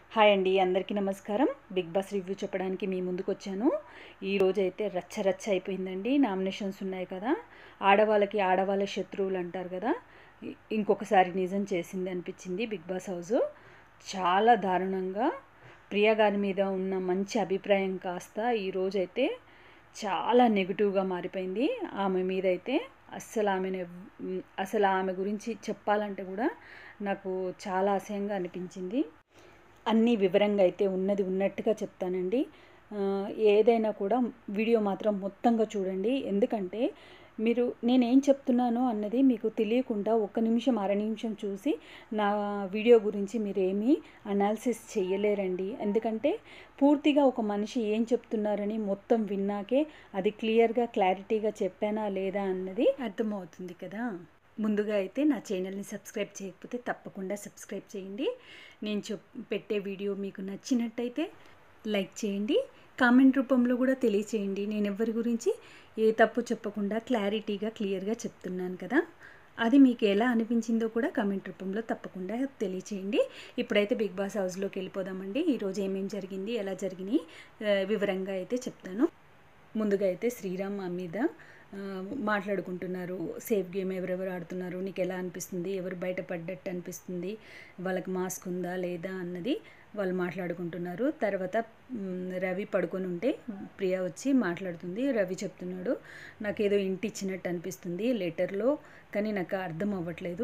hi అండి అందరికీ నమస్కారం బిగ్ బాస్ రివ్యూ చెప్పడానికి మీ ముందుకు వచ్చాను ఈ రోజు అయితే రచ్చ రచ్చ అయిపోయిందండి నామినేషన్స్ ఉన్నాయి కదా ఆడవాళ్ళకి ఆడవాళ్ళ శత్రువులు అంటారు కదా ఇ- ఇంకొకసారి నిజం చేసింది అనిపించింది బిగ్ బాస్ హౌస్ చాలా దారుణంగా ప్రియా గారి మీద ఉన్న మంచి అభిప్రాయం కాస్త ఈ రోజైతే చాలా నెగిటివ్గా మారిపోయింది ఆమె మీద అయితే అస్సలు ఆమెను ఎవ్- అసలు ఆమె గురించి చెప్పాలంటే కూడా నాకు చాలా అసహ్యంగా అనిపించింది అన్నీ వివరంగా అయితే ఉన్నది ఉన్నట్టుగా చెప్తానండి ఆ, ఏదైనా కూడా వీడియో మాత్రం మొత్తంగా చూడండి ఎందుకంటే మీరు నేనేం చెప్తున్నానో అన్నది మీకు తెలియకుండా ఒక్క నిమిషం అర నిమిషం చూసి నా వీడియో గురించి మీరు ఏమీ అనాలిసిస్ చేయలేరండి ఎందుకంటే పూర్తిగా ఒక మనిషి ఏం చెప్తున్నారని మొత్తం విన్నాకే అది క్లియర్గా క్లారిటీగా చెప్పానా లేదా అన్నది అర్థమవుతుంది కదా ముందుగా అయితే నా ఛానల్ని సబ్స్క్రైబ్ చేయకపోతే తప్పకుండా సబ్స్క్రైబ్ చేయండి నేను చెప్ పెట్టే వీడియో మీకు నచ్చినట్టయితే లైక్ చేయండి కామెంట్ రూపంలో కూడా తెలియచేయండి నేను ఎవరి గురించి ఏ తప్పు చెప్పకుండా క్లారిటీగా క్లియర్గా చెప్తున్నాను కదా అది మీకు ఎలా అనిపించిందో కూడా కామెంట్ రూపంలో తప్పకుండా తెలియచేయండి ఇప్పుడైతే బిగ్ బాస్ హౌస్లోకి వెళ్ళిపోదామండి ఈరోజు ఏమేమి జరిగింది ఎలా జరిగినాయి ఆ, వివరంగా అయితే చెప్తాను ముందుగా అయితే శ్రీరామ్ మా మీద ఆ, మాట్లాడుకుంటున్నారు సేఫ్ గేమ్ ఎవరెవరు ఆడుతున్నారు నీకు ఎలా అనిపిస్తుంది ఎవరు బయటపడ్డట్టు అనిపిస్తుంది వాళ్ళకి మాస్క్ ఉందా లేదా అన్నది వాళ్ళు మాట్లాడుకుంటున్నారు తర్వాత మ్, రవి పడుకొని ఉంటే ప్రియా వచ్చి మాట్లాడుతుంది రవి చెప్తున్నాడు నాకేదో ఇంటి ఇచ్చినట్టు అనిపిస్తుంది లెటర్లో కానీ నాకు అర్థం అవ్వట్లేదు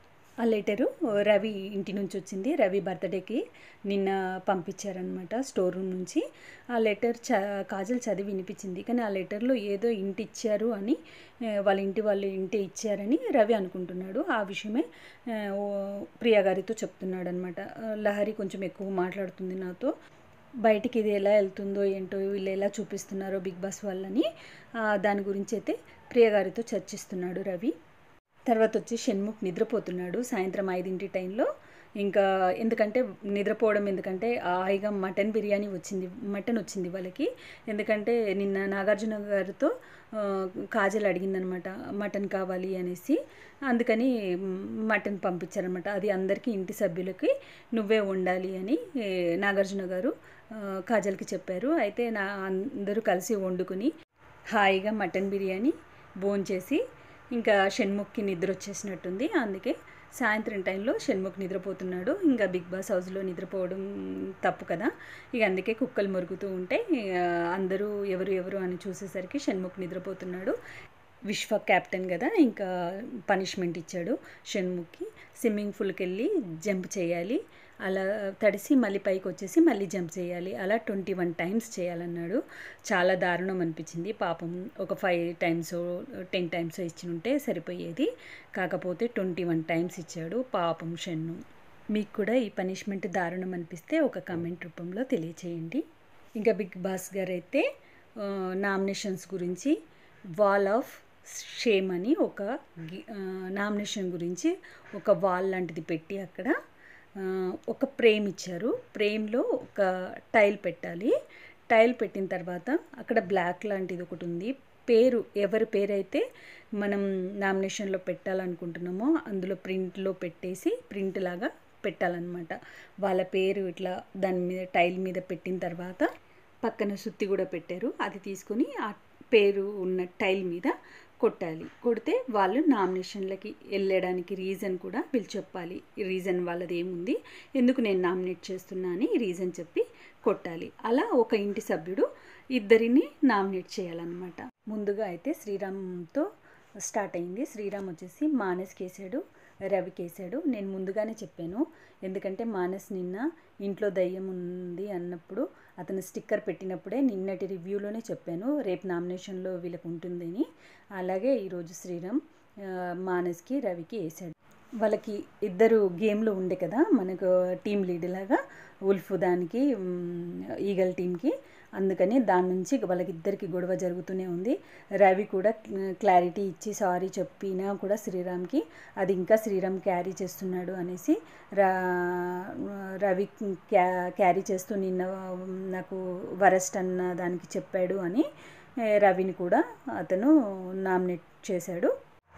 ఆ లెటరు రవి ఇంటి నుంచి వచ్చింది రవి బర్త్డేకి నిన్న పంపించారనమాట స్టోర్ రూమ్ నుంచి ఆ లెటర్ చ కాజల్ చదివి వినిపించింది కానీ ఆ లెటర్లో ఏదో ఇంటి ఇచ్చారు అని ఆ, వాళ్ళ ఇంటి వాళ్ళు ఇంటి ఇచ్చారని రవి అనుకుంటున్నాడు ఆ విషయమే ఆ, ఓ ప్రియా గారితో చెప్తున్నాడు అనమాట లహరి కొంచెం ఎక్కువ మాట్లాడుతుంది నాతో బయటికి ఇది ఎలా వెళ్తుందో ఏంటో వీళ్ళు ఎలా చూపిస్తున్నారో బిగ్ బాస్ వాళ్ళని ఆ, దాని గురించి అయితే ప్రియ గారితో చర్చిస్తున్నాడు రవి తర్వాత వచ్చి షణ్ముఖ్ నిద్రపోతున్నాడు సాయంత్రం ఐదింటి టైంలో ఇంకా ఎందుకంటే నిద్రపోవడం ఎందుకంటే హాయిగా మటన్ బిర్యానీ వచ్చింది మటన్ వచ్చింది వాళ్ళకి ఎందుకంటే నిన్న నాగార్జున గారితో ఆ, కాజల్ అడిగిందనమాట మటన్ కావాలి అనేసి అందుకని మ్, మటన్ పంపించారనమాట అది అందరికీ ఇంటి సభ్యులకి నువ్వే ఉండాలి అని ఏ, నాగార్జున గారు ఆ, కాజల్కి చెప్పారు అయితే నా అందరూ కలిసి వండుకుని హాయిగా మటన్ బిర్యానీ భోంచేసి ఇంకా షణ్ముఖ్కి నిద్ర వచ్చేసినట్టుంది అందుకే సాయంత్రం టైంలో షణ్ముఖ్ నిద్రపోతున్నాడు ఇంకా బిగ్ బాస్ హౌస్లో నిద్రపోవడం తప్పు కదా ఇక అందుకే కుక్కలు మురుగుతూ ఉంటే ఇక అందరూ ఎవరు ఎవరు అని చూసేసరికి షణ్ముఖ్ నిద్రపోతున్నాడు విశ్వ క్యాప్టెన్ కదా ఇంకా పనిష్మెంట్ ఇచ్చాడు షణ్ముఖ్కి స్విమ్మింగ్ పూల్కి వెళ్ళి జంప్ చేయాలి అలా తడిసి మళ్ళీ పైకి వచ్చేసి మళ్ళీ జంప్ చేయాలి అలా ట్వంటీ వన్ టైమ్స్ చేయాలన్నాడు చాలా దారుణం అనిపించింది పాపం ఒక ఫైవ్ టైమ్స్ టెన్ టైమ్స్ ఇచ్చి ఉంటే సరిపోయేది కాకపోతే ట్వంటీ వన్ టైమ్స్ ఇచ్చాడు పాపం షన్ను మీకు కూడా ఈ పనిష్మెంట్ దారుణం అనిపిస్తే ఒక కామెంట్ రూపంలో తెలియచేయండి ఇంకా బిగ్ బాస్ గారు అయితే నామినేషన్స్ గురించి వాల్ ఆఫ్ షేమ్ అని ఒక నామినేషన్ గురించి ఒక వాల్ లాంటిది పెట్టి అక్కడ ఆ, ఒక ప్రేమ్ ఇచ్చారు ప్రేమ్లో ఒక టైల్ పెట్టాలి టైల్ పెట్టిన తర్వాత అక్కడ బ్లాక్ లాంటిది ఒకటి ఉంది పేరు ఎవరి పేరు అయితే మనం నామినేషన్లో పెట్టాలనుకుంటున్నామో అందులో ప్రింట్లో పెట్టేసి ప్రింట్ లాగా పెట్టాలన్నమాట వాళ్ళ పేరు ఇట్లా దాని మీద టైల్ మీద పెట్టిన తర్వాత పక్కన సుత్తి కూడా పెట్టారు అది తీసుకొని ఆ పేరు ఉన్న టైల్ మీద కొట్టాలి కొడితే వాళ్ళు నామినేషన్లకి వెళ్ళడానికి రీజన్ కూడా వీళ్ళు చెప్పాలి ఈ రీజన్ వాళ్ళది ఏముంది ఎందుకు నేను నామినేట్ చేస్తున్నా అని రీజన్ చెప్పి కొట్టాలి అలా ఒక ఇంటి సభ్యుడు ఇద్దరిని నామినేట్ చేయాలన్నమాట ముందుగా అయితే శ్రీరామ్తో స్టార్ట్ అయింది శ్రీరామ్ వచ్చేసి మానస్ కేసాడు రవి కేసాడు నేను ముందుగానే చెప్పాను ఎందుకంటే మానస్ నిన్న ఇంట్లో దయ్యం ఉంది అన్నప్పుడు అతను స్టిక్కర్ పెట్టినప్పుడే నిన్నటి రివ్యూలోనే చెప్పాను రేపు నామినేషన్లో వీళ్ళకు ఉంటుందని అలాగే ఈరోజు శ్రీరామ్ ఆ, మానస్కి రవికి వేసాడు వాళ్ళకి ఇద్దరు గేమ్లో ఉండే కదా మనకు టీం లీడ్ లాగా ఉల్ఫ్ దానికి మ్, ఈగల్ టీంకి అందుకని దాని నుంచి వాళ్ళకి ఇద్దరికి గొడవ జరుగుతూనే ఉంది రవి కూడా క్లారిటీ ఇచ్చి సారీ చెప్పినా కూడా శ్రీరామ్కి అది ఇంకా శ్రీరామ్ క్యారీ చేస్తున్నాడు అనేసి రా రవి క్యా క్యారీ చేస్తూ నిన్న నాకు వరస్ట్ అన్న దానికి చెప్పాడు అని ఏ, రవిని కూడా అతను నామినేట్ చేశాడు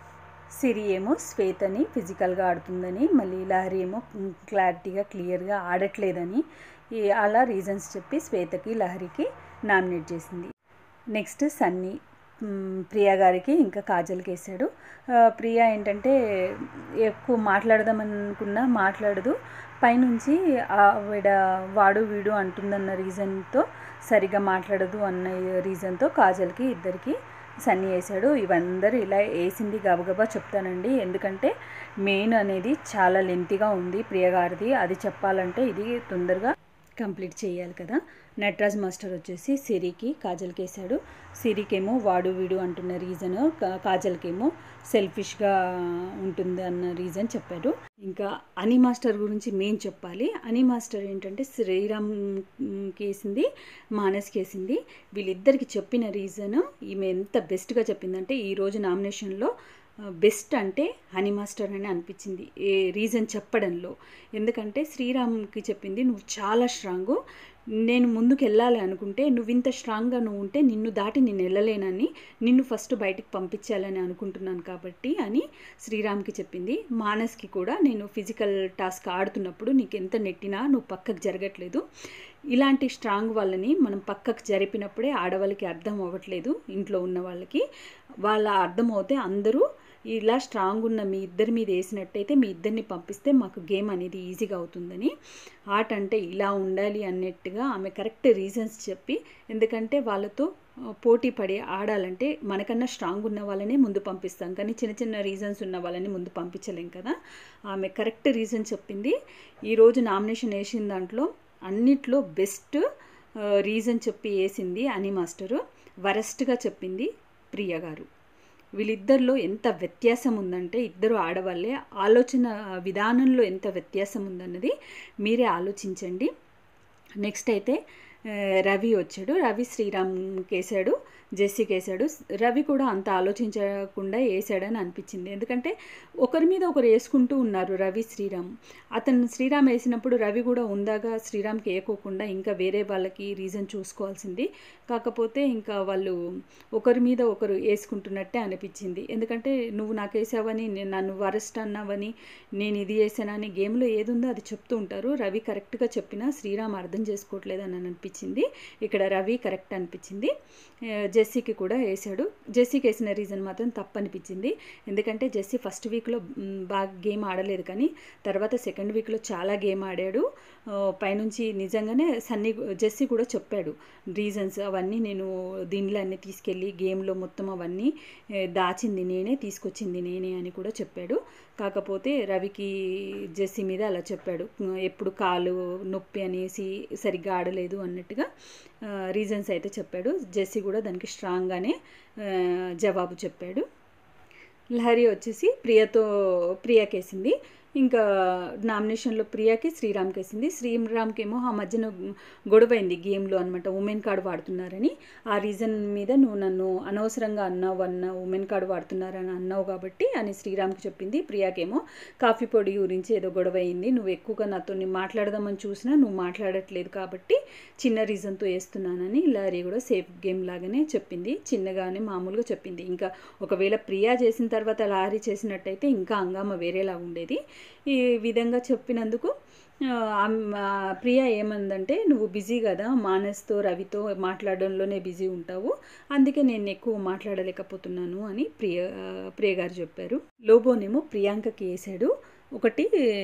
సిరి ఏమో శ్వేతని ఫిజికల్గా ఆడుతుందని మళ్ళీ లహరి ఏమో క్లారిటీగా క్లియర్గా ఆడట్లేదని ఈ అలా రీజన్స్ చెప్పి శ్వేతకి లహరికి నామినేట్ చేసింది నెక్స్ట్ సన్నీ మ్, ప్రియా గారికి ఇంకా కాజల్కి వేసాడు ఆ, ప్రియా ఏంటంటే ఎక్కువ మాట్లాడదామనుకున్నా మాట్లాడదు పైనుంచి ఆవిడ వాడు వీడు అంటుందన్న రీజన్తో సరిగ్గా మాట్లాడదు అన్న రీజన్తో కాజల్కి ఇద్దరికి సన్నీ వేసాడు ఇవందరూ ఇలా వేసింది గబగబా చెప్తానండి ఎందుకంటే మెయిన్ అనేది చాలా లెంతీగా ఉంది ప్రియ గారిది అది చెప్పాలంటే ఇది తొందరగా కంప్లీట్ చేయాలి కదా నటరాజ్ మాస్టర్ వచ్చేసి సిరికి కాజల్కి వేసాడు సిరికేమో వాడు వీడు అంటున్న రీజన్ కాజల్కేమో సెల్ఫిష్గా ఉంటుంది అన్న రీజన్ చెప్పాడు ఇంకా అని మాస్టర్ గురించి మేం చెప్పాలి అని మాస్టర్ ఏంటంటే శ్రీరామ్ కేసింది మానస్ కేసింది వీళ్ళిద్దరికి చెప్పిన రీజన్ ఈమె ఎంత బెస్ట్గా చెప్పిందంటే ఈరోజు నామినేషన్లో బెస్ట్ అంటే హనీ మాస్టర్ అని అనిపించింది ఏ రీజన్ చెప్పడంలో ఎందుకంటే శ్రీరామ్కి చెప్పింది నువ్వు చాలా స్ట్రాంగు నేను ముందుకు వెళ్ళాలి అనుకుంటే నువ్వు ఇంత స్ట్రాంగ్గా నువ్వు ఉంటే నిన్ను దాటి నేను వెళ్ళలేనని నిన్ను ఫస్ట్ బయటికి పంపించాలని అనుకుంటున్నాను కాబట్టి అని శ్రీరామ్కి చెప్పింది మానస్కి కూడా నేను ఫిజికల్ టాస్క్ ఆడుతున్నప్పుడు నీకు ఎంత నెట్టినా నువ్వు పక్కకు జరగట్లేదు ఇలాంటి స్ట్రాంగ్ వాళ్ళని మనం పక్కకు జరిపినప్పుడే ఆడవాళ్ళకి అర్థం అవ్వట్లేదు ఇంట్లో ఉన్న వాళ్ళకి వాళ్ళ అర్థం అవుతే అందరూ ఇలా స్ట్రాంగ్ ఉన్న మీ ఇద్దరి మీద వేసినట్టయితే మీ ఇద్దరిని పంపిస్తే మాకు గేమ్ అనేది ఈజీగా అవుతుందని ఆట అంటే ఇలా ఉండాలి అన్నట్టుగా ఆమె కరెక్ట్ రీజన్స్ చెప్పి ఎందుకంటే వాళ్ళతో పోటీ పడి ఆడాలంటే మనకన్నా స్ట్రాంగ్ ఉన్న వాళ్ళనే ముందు పంపిస్తాం కానీ చిన్న చిన్న రీజన్స్ ఉన్న వాళ్ళని ముందు పంపించలేం కదా ఆమె కరెక్ట్ రీజన్ చెప్పింది ఈరోజు నామినేషన్ వేసిన దాంట్లో అన్నిట్లో బెస్ట్ రీజన్ చెప్పి వేసింది అని మాస్టరు వరస్ట్గా చెప్పింది ప్రియ గారు వీళ్ళిద్దరిలో ఎంత వ్యత్యాసం ఉందంటే ఇద్దరు ఆడవాళ్ళే ఆలోచన విధానంలో ఎంత వ్యత్యాసం ఉందన్నది మీరే ఆలోచించండి నెక్స్ట్ అయితే ఆ, రవి వచ్చాడు రవి శ్రీరామ్కి వేసాడు జెస్సీకి వేసాడు రవి కూడా అంత ఆలోచించకుండా వేసాడని అనిపించింది ఎందుకంటే ఒకరి మీద ఒకరు వేసుకుంటూ ఉన్నారు రవి శ్రీరామ్ అతను శ్రీరామ్ వేసినప్పుడు రవి కూడా ఉందాగా శ్రీరామ్కి వేయకోకుండా ఇంకా వేరే వాళ్ళకి రీజన్ చూసుకోవాల్సింది కాకపోతే ఇంకా వాళ్ళు ఒకరి మీద ఒకరు వేసుకుంటున్నట్టే అనిపించింది ఎందుకంటే నువ్వు నాకు వేసావని నేను నన్ను వరస్ట్ అన్నావని నేను ఇది చేశానని గేమ్లో ఏది ఉందో అది చెప్తూ ఉంటారు రవి కరెక్ట్గా చెప్పినా శ్రీరామ్ అర్థం చేసుకోవట్లేదని అని అనిపించింది ఇక్కడ రవి కరెక్ట్ అనిపించింది ఆ, జెస్సీకి కూడా వేసాడు జెస్సీకి వేసిన రీజన్ మాత్రం తప్పు అనిపించింది ఎందుకంటే జెస్సీ ఫస్ట్ వీక్లో మ్, బాగా గేమ్ ఆడలేదు కానీ తర్వాత సెకండ్ వీక్లో చాలా గేమ్ ఆడాడు ఆ, పైనుంచి నిజంగానే సన్నీ జెస్సీ కూడా చెప్పాడు రీజన్స్ అవన్నీ నేను దీనిలో అన్నీ తీసుకెళ్ళి గేమ్లో మొత్తం అవన్నీ ఏ, దాచింది నేనే తీసుకొచ్చింది నేనే అని కూడా చెప్పాడు కాకపోతే రవికి జెస్సీ మీద అలా చెప్పాడు ఎప్పుడు కాలు నొప్పి అనేసి సరిగ్గా ఆడలేదు అన్నట్టుగా రీజన్స్ అయితే చెప్పాడు జెస్సీ కూడా దానికి స్ట్రాంగ్గానే ఆ, జవాబు చెప్పాడు లహరి వచ్చేసి ప్రియతో ప్రియాకేసింది ఇంకా నామినేషన్లో ప్రియాకి శ్రీరామ్కి వేసింది శ్రీరామ్కి ఏమో ఆ మధ్యన గొడవైంది గేమ్లో అనమాట ఉమెన్ కార్డ్ వాడుతున్నారని ఆ రీజన్ మీద నువ్వు నన్ను అనవసరంగా అన్నావు అన్న ఉమెన్ కార్డ్ వాడుతున్నారని అన్నావు కాబట్టి అని శ్రీరామ్కి చెప్పింది ప్రియాకేమో కాఫీ పొడి గురించి ఏదో గొడవ అయింది నువ్వు ఎక్కువగా నాతో మాట్లాడదామని చూసినా నువ్వు మాట్లాడట్లేదు కాబట్టి చిన్న రీజన్తో వేస్తున్నానని లారీ కూడా సేఫ్ గేమ్ లాగానే చెప్పింది చిన్నగానే మామూలుగా చెప్పింది ఇంకా ఒకవేళ ప్రియా చేసిన తర్వాత లారీ చేసినట్టయితే ఇంకా హంగామా వేరేలా ఉండేది ఈ విధంగా చెప్పినందుకు ఆ, ఆమ్- ఆ, ప్రియ ఏమందంటే నువ్వు బిజీ కదా మానస్తో రవితో మాట్లాడడంలోనే బిజీ ఉంటావు అందుకే నేను ఎక్కువ మాట్లాడలేకపోతున్నాను అని ప్రియ ప్రియ గారు చెప్పారు లోబోనేమో ప్రియాంకకి వేసాడు ఒకటి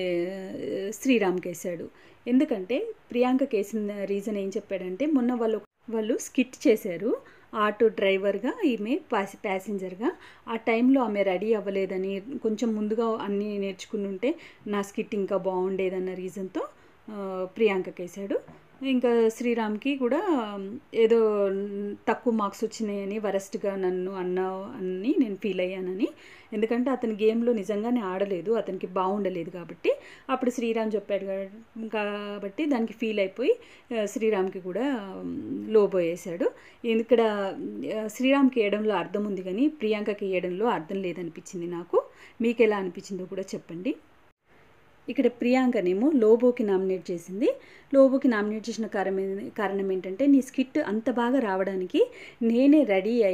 ఆ, శ్రీరామ్కి వేసాడు ఎందుకంటే ప్రియాంకకి వేసిన రీజన్ ఏం చెప్పాడంటే మొన్న వాళ్ళు వాళ్ళు స్కిట్ చేశారు ఆటో డ్రైవర్గా ఈమె పాసి ప్యాసింజర్గా ఆ టైంలో ఆమె రెడీ అవ్వలేదని కొంచెం ముందుగా అన్నీ నేర్చుకుని ఉంటే నా స్కిట్ ఇంకా బాగుండేదన్న రీజన్తో ప్రియాంకకి వేసాడు ఇంకా శ్రీరామ్కి కూడా ఏదో తక్కువ మార్క్స్ వచ్చినాయని వరస్ట్గా నన్ను అన్నావు అని నేను ఫీల్ అయ్యానని ఎందుకంటే అతని గేమ్లో నిజంగానే ఆడలేదు అతనికి బాగుండలేదు కాబట్టి అప్పుడు శ్రీరామ్ చెప్పాడు కా- కాబట్టి దానికి ఫీల్ అయిపోయి ఆ, శ్రీరామ్కి కూడా లోబో వేసాడు ఇక్కడ ఆ, శ్రీరామ్కి వేయడంలో అర్థం ఉంది కానీ ప్రియాంకకి వేయడంలో అర్థం లేదనిపించింది నాకు మీకు ఎలా అనిపించిందో కూడా చెప్పండి ఇక్కడ ప్రియాంకనేమో లోబోకి నామినేట్ చేసింది లోబోకి నామినేట్ చేసిన కారణం ఏ- కారణం ఏంటంటే నీ స్కిట్ అంత బాగా రావడానికి నేనే రెడీ అయ్యి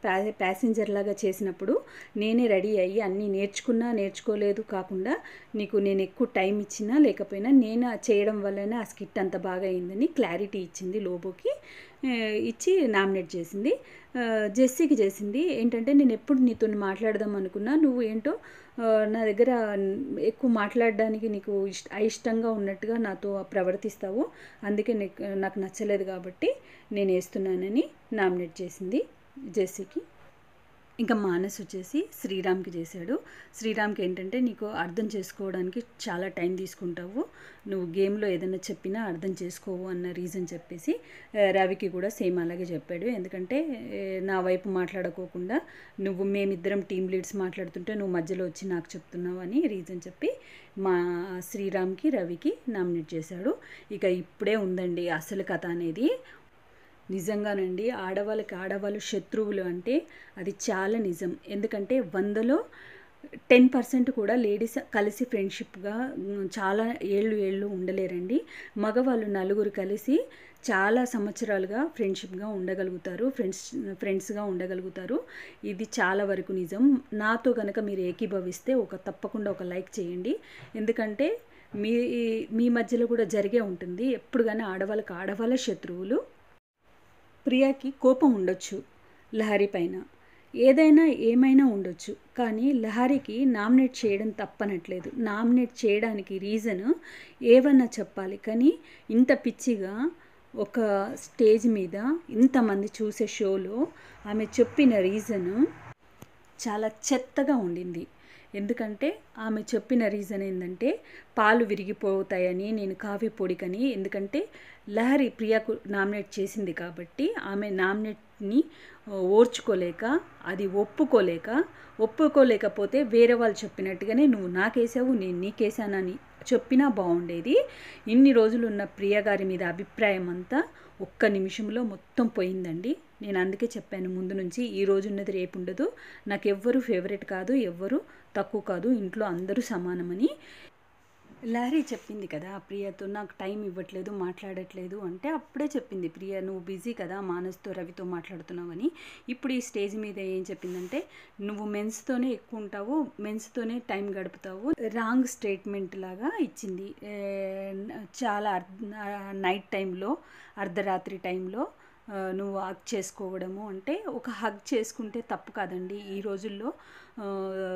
ప్యా ప్యాసింజర్ లాగా చేసినప్పుడు నేనే రెడీ అయ్యి అన్నీ నేర్చుకున్నా నేర్చుకోలేదు కాకుండా నీకు నేను ఎక్కువ టైం ఇచ్చినా లేకపోయినా నేను చేయడం వల్లనే ఆ స్కిట్ అంత బాగా అయిందని క్లారిటీ ఇచ్చింది లోబోకి ఆ, ఇచ్చి నామినేట్ చేసింది ఆ, జెస్సీకి చేసింది ఏంటంటే నేను ఎప్పుడు నీతో మాట్లాడదాం అనుకున్నా నువ్వు ఏంటో ఆ, నా దగ్గర ఎక్కువ మాట్లాడడానికి నీకు ఇష్ట అయిష్టంగా ఉన్నట్టుగా నాతో ప్రవర్తిస్తావు అందుకే నీకు నాకు నచ్చలేదు కాబట్టి నేను వేస్తున్నానని నామినేట్ చేసింది జెస్సీకి ఇంకా మానస్ వచ్చేసి శ్రీరామ్కి చేశాడు శ్రీరామ్కి ఏంటంటే నీకు అర్థం చేసుకోవడానికి చాలా టైం తీసుకుంటావు నువ్వు గేమ్లో ఏదైనా చెప్పినా అర్థం చేసుకోవు అన్న రీజన్ చెప్పేసి ఆ, రవికి కూడా సేమ్ అలాగే చెప్పాడు ఎందుకంటే ఏ, నా వైపు మాట్లాడుకోకుండా నువ్వు మేమిద్దరం టీమ్ లీడ్స్ మాట్లాడుతుంటే నువ్వు మధ్యలో వచ్చి నాకు చెప్తున్నావు అని రీజన్ చెప్పి మా శ్రీరామ్కి రవికి నామినేట్ చేశాడు ఇక ఇప్పుడే ఉందండి అసలు కథ అనేది నిజంగానండి ఆడవాళ్ళకి ఆడవాళ్ళు శత్రువులు అంటే అది చాలా నిజం ఎందుకంటే వందలో టెన్ పర్సెంట్ కూడా లేడీస్ కలిసి ఫ్రెండ్షిప్గా ఉమ్, చాలా ఏళ్ళు ఏళ్ళు ఉండలేరండి మగవాళ్ళు నలుగురు కలిసి చాలా సంవత్సరాలుగా ఫ్రెండ్షిప్గా ఉండగలుగుతారు ఫ్రెండ్స్ ఫ్రెండ్స్గా ఉండగలుగుతారు ఇది చాలా వరకు నిజం నాతో కనుక మీరు ఏకీభవిస్తే ఒక తప్పకుండా ఒక లైక్ చేయండి ఎందుకంటే మీ మీ మధ్యలో కూడా జరిగే ఉంటుంది ఎప్పుడు కానీ ఆడవాళ్ళకి ఆడవాళ్ళ శత్రువులు ప్రియాకి కోపం ఉండొచ్చు లహరి పైన ఏదైనా ఏమైనా ఉండొచ్చు కానీ లహరికి నామినేట్ చేయడం తప్పనట్లేదు నామినేట్ చేయడానికి రీజన్ ఏవన్నా చెప్పాలి కానీ ఇంత పిచ్చిగా ఒక స్టేజ్ మీద ఇంతమంది చూసే షోలో ఆమె చెప్పిన రీజను చాలా చెత్తగా ఉండింది ఎందుకంటే ఆమె చెప్పిన రీజన్ ఏంటంటే పాలు విరిగిపోతాయని నేను కాఫీ పొడికని ఎందుకంటే లహరి ప్రియాకు నామినేట్ చేసింది కాబట్టి ఆమె నామినేట్ని ఓర్చుకోలేక అది ఒప్పుకోలేక ఒప్పుకోలేకపోతే వేరే వాళ్ళు చెప్పినట్టుగానే నువ్వు నాకేసావు నేను నీకేసానని చెప్పినా బాగుండేది ఇన్ని రోజులు ఉన్న ప్రియ గారి మీద అభిప్రాయం అంతా ఒక్క నిమిషంలో మొత్తం పోయిందండి నేను అందుకే చెప్పాను ముందు నుంచి ఈ రోజు ఉన్నది రేపు ఉండదు నాకు ఎవ్వరు ఫేవరెట్ కాదు ఎవ్వరు తక్కువ కాదు ఇంట్లో అందరూ సమానమని లారీ చెప్పింది కదా ప్రియతో నాకు టైం ఇవ్వట్లేదు మాట్లాడట్లేదు అంటే అప్పుడే చెప్పింది ప్రియ నువ్వు బిజీ కదా మానస్తో రవితో మాట్లాడుతున్నావని ఇప్పుడు ఈ స్టేజ్ మీద ఏం చెప్పిందంటే నువ్వు మెన్స్తోనే ఎక్కువ ఉంటావు మెన్స్తోనే టైం గడుపుతావు రాంగ్ స్టేట్మెంట్ లాగా ఇచ్చింది ఏ, చాలా నైట్ టైంలో అర్ధరాత్రి టైంలో ఆ, నువ్వు హగ్ చేసుకోవడము అంటే ఒక హగ్ చేసుకుంటే తప్పు కాదండి ఈ రోజుల్లో ఆ,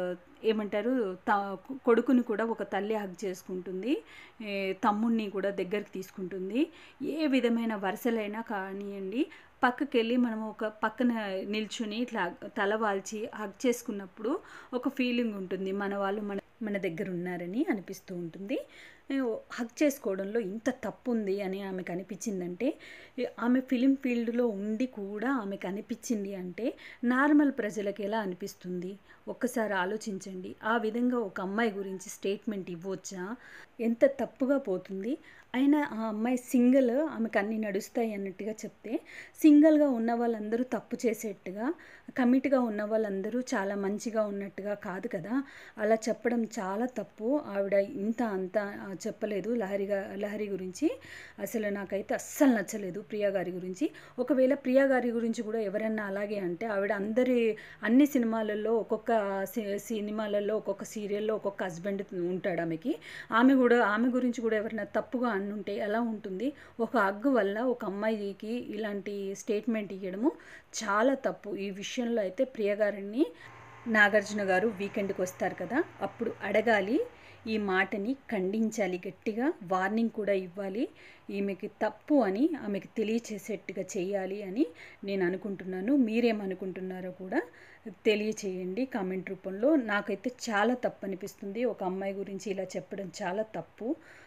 ఏమంటారు త కొడుకుని కూడా ఒక తల్లి హగ్ చేసుకుంటుంది ఏ, తమ్ముడిని కూడా దగ్గరికి తీసుకుంటుంది ఏ విధమైన వరుసలైనా కానివ్వండి పక్కకి వెళ్ళి మనం ఒక పక్కన నిల్చుని ఇట్లా తల వాల్చి హగ్ చేసుకున్నప్పుడు ఒక ఫీలింగ్ ఉంటుంది మన వాళ్ళు మన మన దగ్గర ఉన్నారని అనిపిస్తూ ఉంటుంది ఏ, హగ్ చేసుకోవడంలో ఇంత తప్పు ఉంది అని ఆమెకు అనిపించిందంటే ఏ, ఆమె ఫిలిం ఫీల్డ్లో ఉండి కూడా ఆమెకు అనిపించింది అంటే నార్మల్ ప్రజలకు ఎలా అనిపిస్తుంది ఒక్కసారి ఆలోచించండి ఆ విధంగా ఒక అమ్మాయి గురించి స్టేట్మెంట్ ఇవ్వచ్చా ఎంత తప్పుగా పోతుంది అయినా ఆ అమ్మాయి సింగిల్ ఆమెకు అన్నీ నడుస్తాయి అన్నట్టుగా చెప్తే సింగిల్గా ఉన్న వాళ్ళందరూ తప్పు చేసేట్టుగా కమిట్గా ఉన్న వాళ్ళందరూ చాలా మంచిగా ఉన్నట్టుగా కాదు కదా అలా చెప్పడం చాలా తప్పు ఆవిడ ఇంత అంత ఆ, చెప్పలేదు లహరి గా- లహరి గురించి అసలు నాకైతే అస్సలు నచ్చలేదు ప్రియా గారి గురించి ఒకవేళ ప్రియా గారి గురించి కూడా ఎవరన్నా అలాగే అంటే ఆవిడ అందరి అన్ని సినిమాలలో ఒక్కొక్క సి- సినిమాలలో ఒక్కొక్క సీరియల్లో ఒక్కొక్క హస్బెండ్ ఉంటాడు ఆమెకి ఆమె కూడా ఆమె గురించి కూడా ఎవరైనా తప్పుగా అనుంటే ఎలా ఉంటుంది ఒక హగ్గు వల్ల ఒక అమ్మాయికి ఇలాంటి స్టేట్మెంట్ ఇవ్వడము చాలా తప్పు ఈ విషయంలో అయితే ప్రియ గారిని నాగార్జున గారు వీకెండ్కి వస్తారు కదా అప్పుడు అడగాలి ఈ మాటని ఖండించాలి గట్టిగా వార్నింగ్ కూడా ఇవ్వాలి ఈమెకి తప్పు అని ఆమెకి తెలియచేసేట్టుగా చేయాలి అని నేను అనుకుంటున్నాను మీరేమనుకుంటున్నారో కూడా తెలియచేయండి కామెంట్ రూపంలో నాకైతే చాలా తప్పు అనిపిస్తుంది ఒక అమ్మాయి గురించి ఇలా చెప్పడం చాలా తప్పు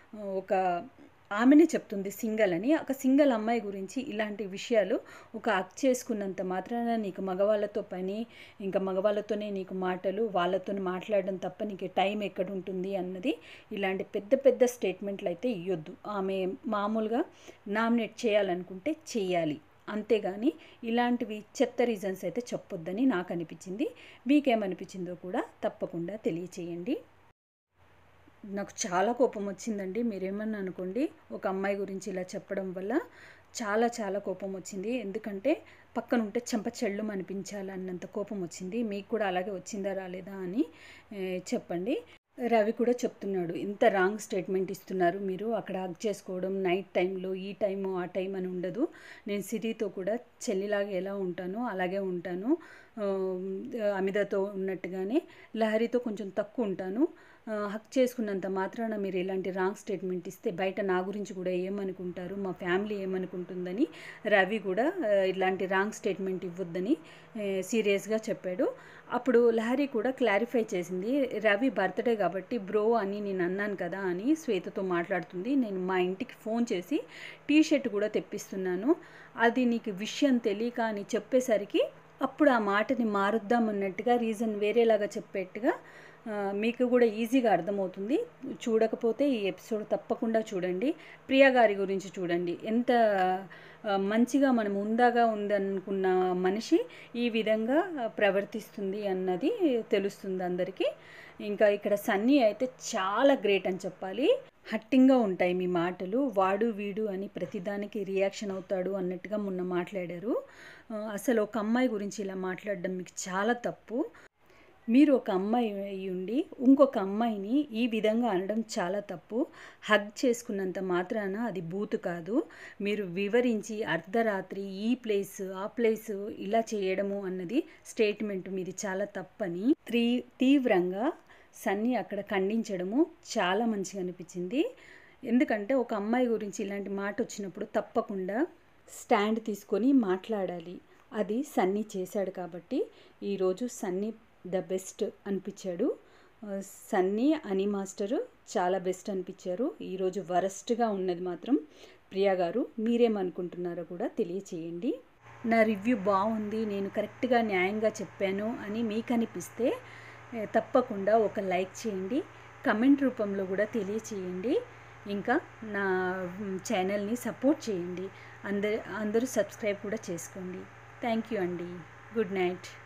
ఒక ఆమెనే చెప్తుంది సింగల్ అని ఒక సింగల్ అమ్మాయి గురించి ఇలాంటి విషయాలు ఒక అక్ చేసుకున్నంత మాత్రాన నీకు మగవాళ్ళతో పని ఇంకా మగవాళ్ళతోనే నీకు మాటలు వాళ్ళతో మాట్లాడడం తప్ప నీకు టైం ఎక్కడ ఉంటుంది అన్నది ఇలాంటి పెద్ద పెద్ద స్టేట్మెంట్లు అయితే ఇవ్వద్దు ఆమె మామూలుగా నామినేట్ చేయాలనుకుంటే చేయాలి అంతేగాని ఇలాంటివి చెత్త రీజన్స్ అయితే చెప్పొద్దని నాకు అనిపించింది మీకేమనిపించిందో కూడా తప్పకుండా తెలియచేయండి నాకు చాలా కోపం వచ్చిందండి మీరేమన్నా అనుకోండి ఒక అమ్మాయి గురించి ఇలా చెప్పడం వల్ల చాలా చాలా కోపం వచ్చింది ఎందుకంటే పక్కన ఉంటే చెంప చెళ్ళు అనిపించాలన్నంత కోపం వచ్చింది మీకు కూడా అలాగే వచ్చిందా రాలేదా అని ఏ, చెప్పండి రవి కూడా చెప్తున్నాడు ఇంత రాంగ్ స్టేట్మెంట్ ఇస్తున్నారు మీరు అక్కడ హగ్ చేసుకోవడం నైట్ టైంలో ఈ టైము ఆ టైం అని ఉండదు నేను సిరితో కూడా చెల్లిలాగా ఎలా ఉంటానో అలాగే ఉంటాను ఆ, అమితతో ఉన్నట్టుగానే లహరితో కొంచెం తక్కువ ఉంటాను ఆ, హక్ చేసుకున్నంత మాత్రాన మీరు ఇలాంటి రాంగ్ స్టేట్మెంట్ ఇస్తే బయట నా గురించి కూడా ఏమనుకుంటారు మా ఫ్యామిలీ ఏమనుకుంటుందని రవి కూడా ఆ, ఇలాంటి రాంగ్ స్టేట్మెంట్ ఇవ్వద్దని సీరియస్గా చెప్పాడు అప్పుడు లహరి కూడా క్లారిఫై చేసింది రవి బర్త్డే కాబట్టి బ్రో అని నేను అన్నాను కదా అని శ్వేతతో మాట్లాడుతుంది నేను మా ఇంటికి ఫోన్ చేసి టీ షర్ట్ కూడా తెప్పిస్తున్నాను అది నీకు విషయం తెలియక అని చెప్పేసరికి అప్పుడు ఆ మాటని మారుద్దాం అన్నట్టుగా రీజన్ వేరేలాగా చెప్పేట్టుగా ఆ, మీకు కూడా ఈజీగా అర్థమవుతుంది చూడకపోతే ఈ ఎపిసోడ్ తప్పకుండా చూడండి ప్రియా గారి గురించి చూడండి ఎంత ఆ, మంచిగా మనం ఉందాగా ఉందనుకున్న మనిషి ఈ విధంగా ప్రవర్తిస్తుంది అన్నది తెలుస్తుంది అందరికీ ఇంకా ఇక్కడ సన్నీ అయితే చాలా గ్రేట్ అని చెప్పాలి హట్టింగ్గా ఉంటాయి మీ మాటలు వాడు వీడు అని ప్రతిదానికి రియాక్షన్ అవుతాడు అన్నట్టుగా మొన్న మాట్లాడారు ఆ, అసలు ఒక అమ్మాయి గురించి ఇలా మాట్లాడడం మీకు చాలా తప్పు మీరు ఒక అమ్మాయి అయి ఉండి ఇంకొక అమ్మాయిని ఈ విధంగా అనడం చాలా తప్పు హగ్ చేసుకున్నంత మాత్రాన అది బూతు కాదు మీరు వివరించి అర్ధరాత్రి ఈ ప్లేస్ ఆ ప్లేస్ ఇలా చేయడము అన్నది స్టేట్మెంట్ మీది చాలా తప్పని త్రీ తీవ్రంగా సన్ని అక్కడ ఖండించడము చాలా మంచిగా అనిపించింది ఎందుకంటే ఒక అమ్మాయి గురించి ఇలాంటి మాట వచ్చినప్పుడు తప్పకుండా స్టాండ్ తీసుకొని మాట్లాడాలి అది సన్నీ చేశాడు కాబట్టి ఈరోజు సన్నీ ద బెస్ట్ అనిపించాడు ఆ, సన్నీ అని మాస్టరు చాలా బెస్ట్ అనిపించారు ఈరోజు వరస్ట్గా ఉన్నది మాత్రం ప్రియా గారు మీరేమనుకుంటున్నారో కూడా తెలియచేయండి నా రివ్యూ బాగుంది నేను కరెక్ట్గా న్యాయంగా చెప్పాను అని మీకు అనిపిస్తే ఏ, తప్పకుండా ఒక లైక్ చేయండి కమెంట్ రూపంలో కూడా తెలియచేయండి ఇంకా నా మ్, ఛానల్ని సపోర్ట్ చేయండి అందరు అందరూ సబ్స్క్రైబ్ కూడా చేసుకోండి థ్యాంక్ యూ అండి గుడ్ నైట్